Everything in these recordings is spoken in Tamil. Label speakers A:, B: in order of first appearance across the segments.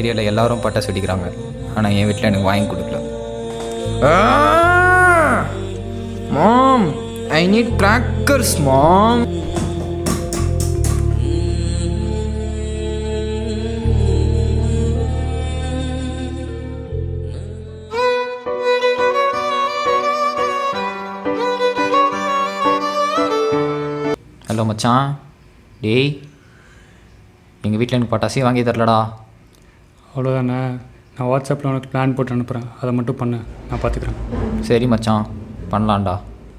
A: ஏரியாவில் எல்லாரும் பட்டாசு வெடிக்கிறாங்க ஆனால் என் வீட்டில் எனக்கு வாங்கி கொடுக்கல mom I need crackers mom hello மச்சான் டேய் எங்கள் வீட்டில் எனக்கு பட்டாசே வாங்கி தரலடா
B: அவ்வளோதானே நான் வாட்ஸ்அப்பில் உனக்கு பிளான் போட்டு அனுப்புகிறேன் அதை மட்டும் பண்ணு நான் பார்த்துக்கிறேன்
A: சரி மச்சான் பண்ணலாம்டா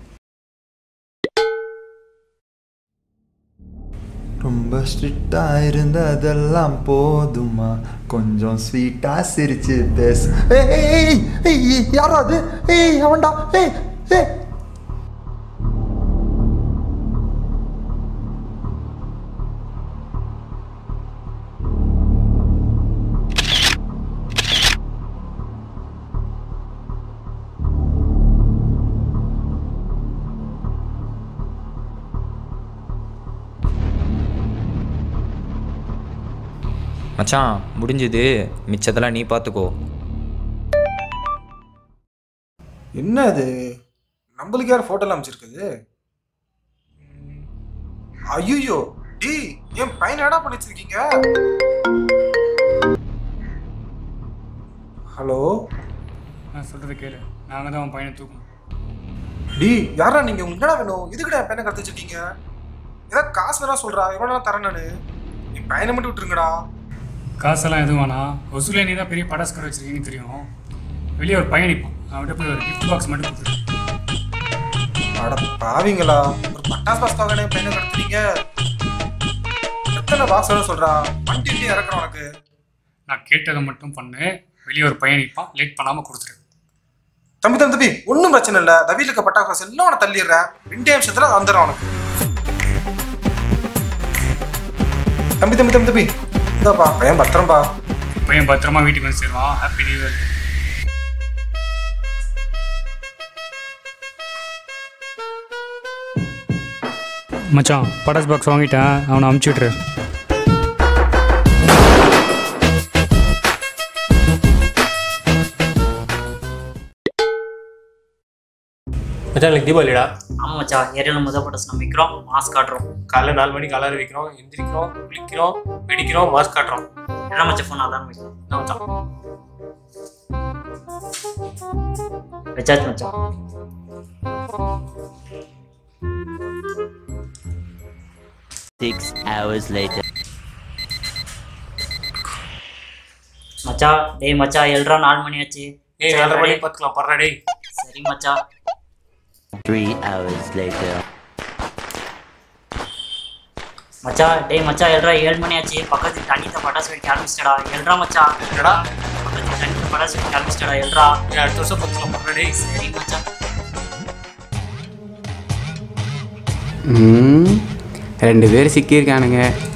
C: ரொம்ப ஸ்ட்ரிக்டா இருந்ததெல்லாம் போதுமா கொஞ்சம் ஸ்வீட்டா சிரிச்சு பேசு ஏய், ஏய், ஏய், ஏய், ஏய், யாரா அது ஏய் அவன்டா ஏய் ஏய்
A: மச்சான் முடிஞ்சது மிச்சத்தெல்லாம் நீ பார்த்துக்கோ
D: என்ன அது நம்மளுக்கு யார் ஃபோட்டோலாம் அமைச்சிருக்குது ஐயோ டி என் பையன் என்னடா பண்ணி வச்சிருக்கீங்க ஹலோ
B: நான் சொல்கிறது கேளு நாங்கள் தான் உன் பையனை தூக்கணும்
D: டி யாரா நீங்க உங்களுக்கு என்னடா வேணும் எதுக்குடா என் பையனை கடத்தி வச்சிருக்கீங்க ஏதாவது காசு வேணா சொல்றா எவ்வளோ நேரம் தரேன் நானு என் பையனை மட்டும் விட்டுருங்கடா
B: காசெல்லாம் எதுவும் வேணாம் ஒசூலே நீ தான் பெரிய பட்டாசு கடை வச்சிருக்கீங்கன்னு தெரியும் வெளியே ஒரு பையன் நிற்பான் அவன்கிட்ட போய் ஒரு கிஃப்ட் பாக்ஸ் மட்டும் கொடுத்துரு
D: அட பாவிங்களா ஒரு பட்டாசு பாஸ்க்காக என் பையனை கடத்துறீங்க எத்தனை பாக்ஸ் வேணும் சொல்றா வண்டி வண்டி இறக்குறேன் உனக்கு
B: நான் கேட்டதை மட்டும் பண்ணு வெளியே ஒரு பையன் நிற்பான் லேட் பண்ணாமல் கொடுத்துரு
D: தம்பி தம்பி தம்பி ஒன்றும் பிரச்சனை இல்லை இந்த வீட்டில் இருக்க பட்டாசு காசு எல்லாம் அவனை தள்ளிடுறேன் ரெண்டே நிமிஷத்துல வந்துடுறேன் அவனுக்கு தம்பி தம்பி தம்பி தம்பி இந்தாப்பா பையன் பத்திரம்பா
B: பையன் பத்திரமா வீட்டுக்கு வந்து சேருவான் ஹாப்பி நியூ இயர் மச்சான் பட்டாசு பாக்ஸ் வாங்கிட்டேன் அவனை அமுச்சு விட்ரு
E: மச்சான் எனக்கு தீபாவளிடா
F: ஆமாம் மச்சான் ஏரியாவில் முத பட்டாசு நம்ம விற்கிறோம் மாஸ்க் காட்டுறோம்
E: காலைல நாலு மணிக்கு அலாரம் வைக்கிறோம் எந்திரிக்கிறோம் குளிக்கிறோம் வெடிக்கிறோம் மாஸ்க் காட்டுறோம்
F: என்ன மச்சான் ஃபோன் அதான் வைக்கிறோம்
E: என்ன மச்சான்
F: வச்சாச்சு மச்சான்
G: Six hours later.
F: மச்சான் டேய் மச்சான் எழுறா நாலு மணி ஆச்சு
E: ஏய் நாலரை மணிக்கு பார்த்துக்கலாம் பர்றா டேய்
F: சரி மச்சான்
G: Three hours later.
F: மச்சான் டேய் மச்சான் எழுறா ஏழு மணி ஆச்சு பக்கத்து தண்ணித்த பட்டாசு வெடிக்க ஆரம்பிச்சிட்டடா எழுறா மச்சான்
E: என்னடா
F: பக்கத்து தண்ணித்த பட்டாசு வெடிக்க ஆரம்பிச்சிட்டடா எழுறா
E: ஏய் அடுத்த வருஷம் பார்த்துக்கலாம் பர்றா டேய்
F: சரி மச்சான்
H: ம் ரெண்டு பேர் சிக்கியிருக்கானுங்க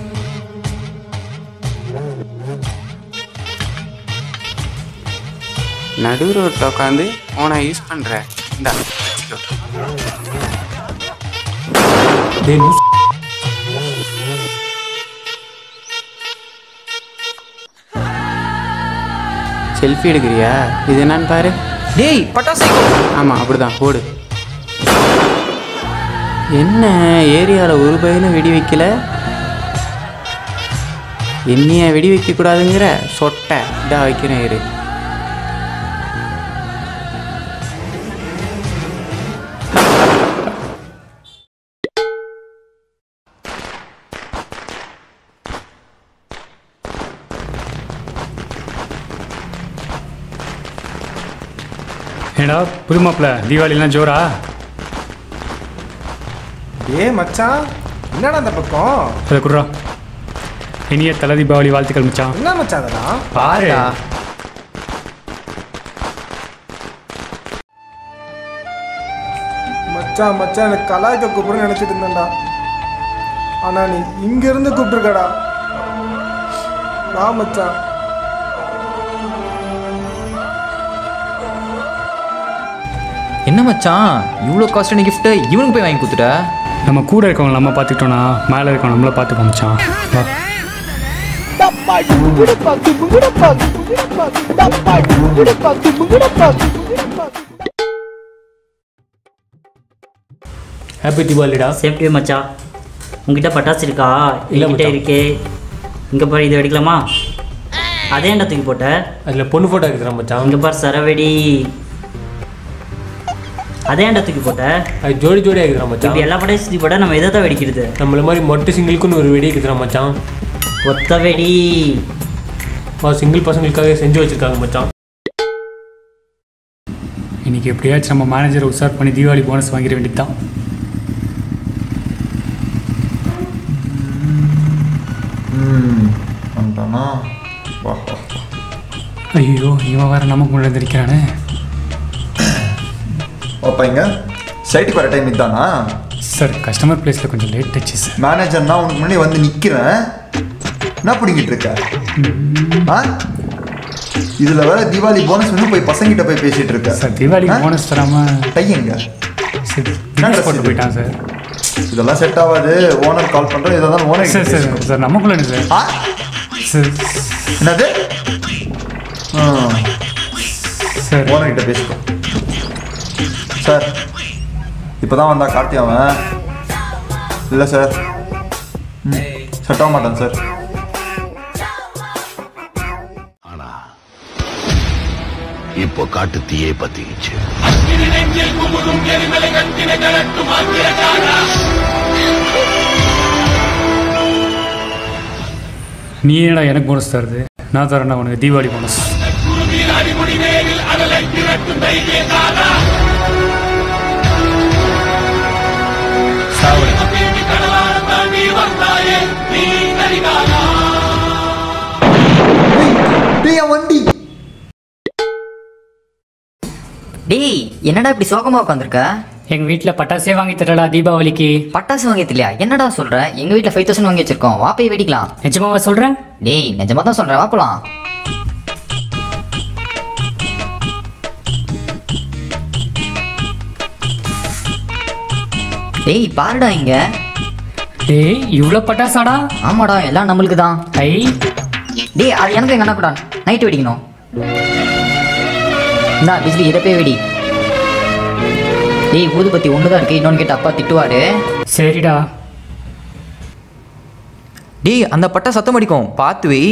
H: நடு ரோட்டில் உட்காந்து ஃபோனை யூஸ் பண்ணுற இந்தா வச்சுக்கோ.
E: டேய் நியூஸ்
H: செல்ஃபி எடுக்கிறியா இது என்னன்னு பாரு
A: டேய் பட்டாசு
H: ஆமாம் அப்படிதான் போடு என்ன ஏரியாவில் ஒரு பையனும் வெடி வைக்கல என்னைய வெடி வைக்கக்கூடாதுங்கிற சொட்டை இதா வைக்கிறேன் இரு
B: ஏடா புது மாப்பிள்ள தீபாவளிலாம் ஜோரா
D: ஏ மச்சான் என்னடா அந்த பக்கம்
B: அதை குடுறா இனிய தலை தீபாவளி வாழ்த்துக்கள் மச்சான்
D: என்ன மச்சான் அதெல்லாம்
B: பாரு
D: மச்சான் மச்சான் எனக்கு கலாய்க்க கூப்பிடுன்னு நினைச்சிட்டு இருந்தேன்டா ஆனா நீ இங்க இருந்து கூப்பிட்டுருக்கடா வா மச்சான்
A: என்ன மச்சான் இவ்வளோ காஸ்ட்லியான கிஃப்ட்டு இவனுக்கு போய் வாங்கி கொடுத்துட்ட
B: நம்ம கூட இருக்கவங்க நம்ம பார்த்துக்கிட்டோன்னா மேலே இருக்கவங்க நம்மள பார்த்துக்கோ மச்சான் வா
E: ஹாப்பி தீபாவளிடா
F: சேஃப்டி மச்சான் உங்ககிட்ட பட்டாசு இருக்கா
E: இல்ல
F: என்கிட்ட
E: மச்சான்.
F: இருக்கே இங்கே பாரு இது வெடிக்கலாமா அதே என்ன தூக்கி போட்ட
E: அதில் பொண்ணு ஃபோட்டோ இருக்கிறான் மச்சான்
F: இங்கே பாரு சரவெடி அதே ஏன்டா தூக்கி போட்ட
E: அது ஜோடி ஜோடியாக இருக்கிறான் மச்சான்
F: இப்படி எல்லா படையும் சுற்றி போட்டால் நம்ம எதை தான் வெடிக்கிறது
E: நம்மள மாதிரி மொட்டை சிங்கிளுக்குன்னு ஒரு வெடி இருக்கிறான் மச்சான்
F: ஒத்த வெடி
E: சிங்கிள் பசங்களுக்காக செஞ்சு வச்சிருக்காங்க மச்சான்
B: இன்னைக்கு எப்படியாச்சும் நம்ம மேனேஜரை உஷார் பண்ணி தீபாவளி போனஸ் வாங்கிட வேண்டியதுதான்
C: ம் வந்துட்டானா வா வா வா.
B: ஐயோ இவன் வேற நமக்கு முன்னாடி இருக்கிறானே
C: பாப்பா இங்க சைட்டுக்கு வர டைம் இதுதானா
B: சார் கஸ்டமர் பிளேஸில் கொஞ்சம் லேட் ஆச்சு சார்
C: மேனேஜர்னா உனக்கு முன்னாடி வந்து நிக்கிறேன் என்ன பிடிங்கிட்டு இருக்க ஆ இதுல வேற தீபாவளி போனஸ் வந்து போய் பசங்கிட்ட போய் பேசிட்டு இருக்க
B: சார் தீபாவளிக்கு போனஸ் தராம
C: டை எங்க
B: சரி
C: என்ன
B: dress
C: dress
B: போட்டு
C: இது?
B: போயிட்டான் சார்
C: இதெல்லாம் செட் ஆகாது ஓனர் கால் பண்றேன் இதை தான் ஓனர்
B: சார் சார் சார் நமக்குள்ள என்ன சார்
C: ஆ
B: சார்
C: என்னது
B: சார்
C: ஓனர் கிட்ட பேசிக்கோ சார் இப்போதான் வந்தா கார்த்தி அவன் இல்லை சார் செட் ஆக மாட்டான் சார்
I: இப்போ காட்டு தீயே பத்திக்கிச்சு
B: நீ என்னடா எனக்கு போனஸ் தருது நான் தரேன்டா உனக்கு தீபாவளி போனஸ் சாவடி
C: டேய் என் வண்டி
J: டேய் என்னடா இப்படி சோகமா உட்காந்துருக்க
K: எங்க வீட்ல பட்டாசே வாங்கி தரடா தீபாவளிக்கு
J: பட்டாசு வாங்கி தெரியல என்னடா சொல்ற எங்க வீட்ல ஃபைவ் தௌசண்ட் வாங்கி வச்சிருக்கோம் வா போய் வெடிக்கலாம்
K: நிஜமாவா சொல்றேன்
J: டேய் நிஜமா தான் சொல்றேன் வா போலாம் டேய் பாருடா இங்க
K: டேய் இவ்ளோ பட்டாசாடா
J: ஆமாடா எல்லாம் நம்மளுக்கு தான்
K: ஐ
J: டேய் அது எனக்கு எங்க அண்ணா நைட்டு வெடிக்கணும் இந்தா பிஜ்லி இதை போய் வெடி டேய் ஊதுபத்தி ஒன்று தான் இருக்கு இன்னொன்று கேட்டு அப்பா திட்டுவாரு
K: சரிடா
A: டேய் அந்த பட்டா சத்தம் அடிக்கும் பார்த்து வை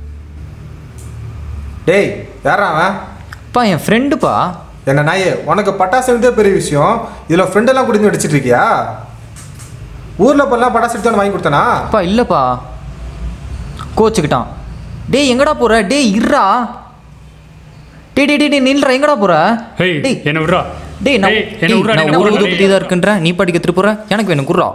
D: டேய் யாரா அவன்
A: அப்பா என் ஃப்ரெண்டுப்பா
D: என்ன நாயே உனக்கு பட்டாசு எடுத்தே பெரிய விஷயம் இதில் ஃப்ரெண்டெல்லாம் குடிந்து அடிச்சிட்டு இருக்கியா ஊரில் போலாம் பட்டாசு எடுத்து வாங்கி கொடுத்தனா
A: அப்பா இல்லைப்பா கோச்சுக்கிட்டான் டேய் எங்கடா போற டேய் இருடா டேய் டேய் டேய், டேய் நில்றா எங்கடா போற
B: ஹேய்
A: டேய்
B: என்ன விட்றா
A: டேய் நான்
B: ஏய், என்னை
A: டேய்,
B: விட்றா,
A: நான்
B: என்னை
A: ஒரு
B: விட்றா,
A: உதவி தான் இருக்குன்றேன் நீ படிக்க திருப்பி போற எனக்கு வேணும் குர்ரா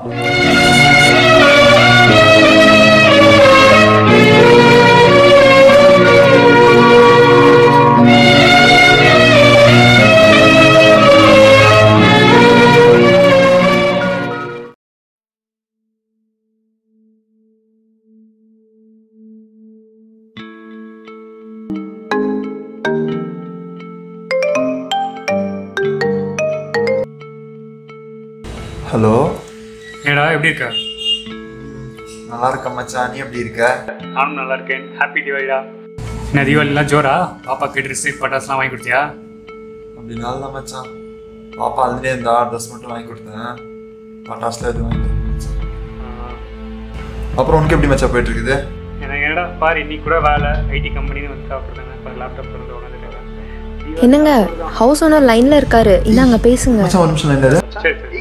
C: ஹலோ
B: ஏடா எப்படி இருக்க
C: நல்லா இருக்க மச்சான் நீ எப்படி இருக்க
B: நானும் நல்லா இருக்கேன் ஹாப்பி தீபாவளிடா என்ன தீபாவளிலாம் ஜோரா பாப்பாக்கு ட்ரெஸ்ஸு பட்டாசுலாம் வாங்கி கொடுத்தியா
C: அப்படி நல்லா மச்சான் பாப்பா அதுலேயே இருந்தா ட்ரெஸ் மட்டும் வாங்கி கொடுத்தேன் பட்டாசுல எதுவும் வாங்கி கொடுத்தேன் மச்சான். அப்புறம் உனக்கு எப்படி மச்சான் போயிட்டு இருக்குது
B: எனக்கு என்னடா பாரு இன்னைக்கு கூட வேலை ஐடி கம்பெனின்னு வந்து சாப்பிட்றேன் இப்போ லேப்டாப் திறந்து உட்காந்துட்டு
L: என்னங்க ஹவுஸ் ஓனர் லைன்ல இருக்காரு இந்தாங்க பேசுங்க
C: மச்சான் ஒரு நிமிஷம் என்னது
B: சரி சரி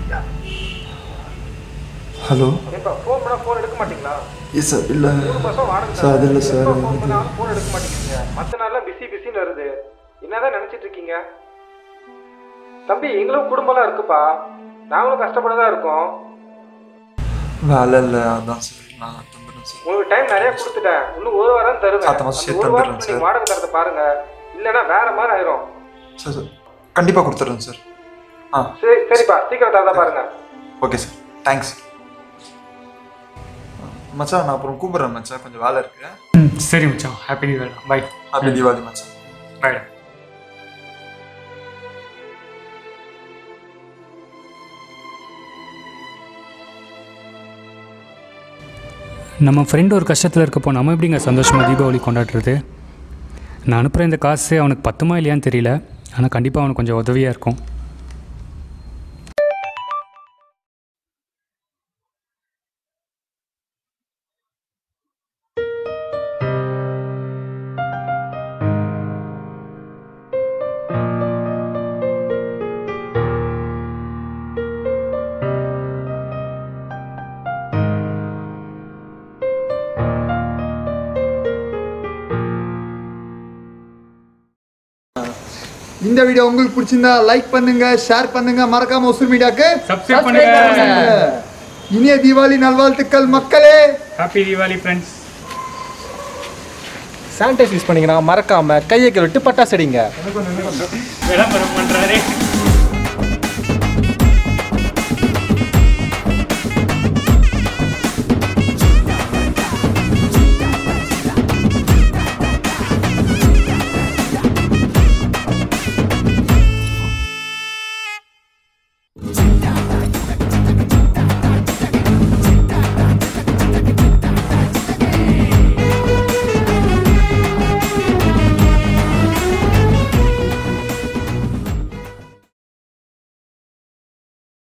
C: ஹலோ
D: ஃபோன் பண்ணால் ஃபோன் எடுக்க மாட்டீங்களா
C: எஸ் சார் இல்லை
D: மாதம் வாடகை
C: சார் அது இல்லை சார்
D: ஃபோன் பண்ணாலும் ஃபோன் எடுக்க மாட்டேங்கிறீங்க மற்ற நாள்லாம் பிஸி பிஸின்னு வருது என்னதான் நினைச்சிட்டு இருக்கீங்க தம்பி எங்களும் குடும்பம்லாம் இருக்குப்பா நாங்களும் கஷ்டப்பட தான் இருக்கோம்
C: வேலை இல்லை அதான் சார் நான் தந்துடுறேன் சார்
D: உங்களுக்கு டைம் நிறைய கொடுத்துட்டேன் இன்னும் ஒரு வாரம் தருவேன்
C: அடுத்த மாசம்
D: அந்த
C: சேர்த்து
D: ஒரு
C: தந்துடுறேன்
D: வாரத்துக்கு நீங்க
C: சார்.
D: வாடகை தரத்தை பாருங்க இல்லைன்னா வேற மாதிரி ஆயிரும்
C: சார் சார் கண்டிப்பாக கொடுத்துட்றேன் சார் ஆ
D: சரி சரிப்பா சீக்கிரம் தரதா பாருங்க
C: ஓகே சார் தேங்க்ஸ் மச்சான் நான் அப்புறம் கூப்பிட்றேன் மச்சான் கொஞ்சம் வேலை இருக்கு
B: ம் சரி மச்சான் happy Deepavali bye
C: happy Deepavali மச்சான்
B: பைடா நம்ம ஃப்ரெண்டு ஒரு கஷ்டத்தில் இருக்கப்போ நம்ம எப்படிங்க சந்தோஷமாக தீபாவளி கொண்டாடுறது நான் அனுப்புகிற இந்த காசு அவனுக்கு பத்துமா இல்லையான்னு தெரியல ஆனால் கண்டிப்பாக அவனுக்கு கொஞ்சம் உதவியாக இருக்கும்
C: இந்த வீடியோ உங்களுக்கு பிடிச்சிருந்தா லைக் பண்ணுங்க ஷேர் பண்ணுங்க மறக்காம ஒசூர் மீடியாக்கு
B: Subscribe பண்ணுங்க.
C: இனிய தீபாவளி நல்வாழ்த்துக்கள் மக்களே
B: happy Deepavali friends
D: sanitise use பண்ணீங்கன்னா மறக்காம கையை விட்டு பட்டாசு அடிங்க
B: விளம்பரம் பண்ணுறாரு